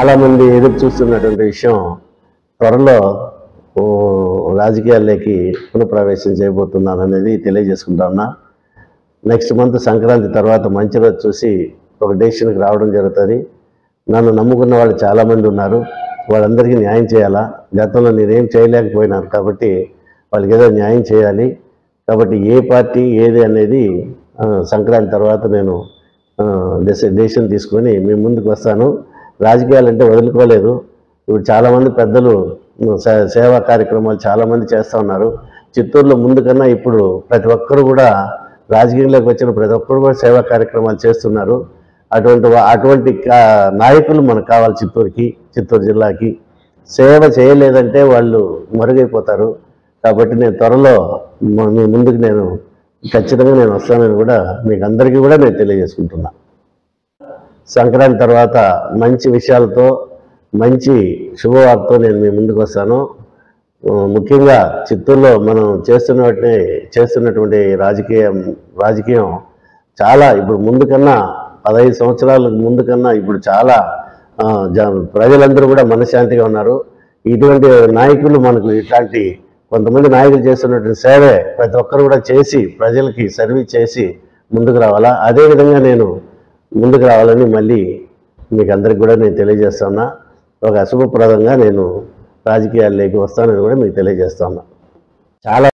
చాలామంది ఎదురు చూస్తున్నటువంటి విషయం త్వరలో ఓ, రాజకీయాల్లోకి పునఃప్రవేశం చేయబోతున్నాను అనేది తెలియజేసుకుంటా ఉన్నా నెక్స్ట్ మంత్ సంక్రాంతి తర్వాత మంచి రోజు చూసి ఒక డెసిషన్కి రావడం జరుగుతుంది నన్ను నమ్ముకున్న వాళ్ళు చాలామంది ఉన్నారు వాళ్ళందరికీ న్యాయం చేయాలా గతంలో నేనేం చేయలేకపోయినాను కాబట్టి వాళ్ళకి ఏదో న్యాయం చేయాలి కాబట్టి ఏ పార్టీ ఏది అనేది ఆ, సంక్రాంతి తర్వాత నేను డెసిషన్ తీసుకొని మీ ముందుకు వస్తాను రాజకీయాలంటే వదులుకోలేదు ఇప్పుడు చాలామంది పెద్దలు సే- సేవా కార్యక్రమాలు చాలామంది చేస్తూ ఉన్నారు చిత్తూరులో ముందు కన్నా ఇప్పుడు ప్రతి ఒక్కరు కూడా రాజకీయంలోకి వచ్చిన ప్రతి ఒక్కరు కూడా సేవా కార్యక్రమాలు చేస్తున్నారు అటువంటి వా- అటువంటి కా- నాయకులు మనకు కావాలి చిత్తూరుకి చిత్తూరు జిల్లాకి సేవ చేయలేదంటే వాళ్ళు మరుగైపోతారు కాబట్టి నేను త్వరలో మ- మీ ముందుకు నేను ఖచ్చితంగా నేను వస్తానని కూడా మీకు అందరికీ కూడా నేను తెలియజేసుకుంటున్నా సంక్రాంతి తర్వాత మంచి విషయాలతో మంచి శుభవార్తతో నేను మీ ముందుకు వస్తాను ఆ, ముఖ్యంగా చిత్తూరులో మనం చేస్తున్నటువంటి చేస్తున్నటువంటి రాజకీయం రాజకీయం చాలా ఇప్పుడు ముందు కన్నా పదహైదు సంవత్సరాల ముందు కన్నా ఇప్పుడు చాలా ఆ, జ- ప్రజలందరూ కూడా మనశ్శాంతిగా ఉన్నారు ఇటువంటి నాయకులు మనకు ఇట్లాంటి కొంతమంది నాయకులు చేస్తున్నటువంటి సేవే ప్రతి ఒక్కరు కూడా చేసి ప్రజలకి సర్వీస్ చేసి ముందుకు రావాలా అదేవిధంగా నేను ముందుకు రావాలని మళ్ళీ మీకు అందరికి కూడా నేను తెలియజేస్తున్నా ఒక అశుభప్రదంగా నేను రాజకీయాల్లోకి వస్తానని కూడా మీకు తెలియజేస్తున్నా చాలా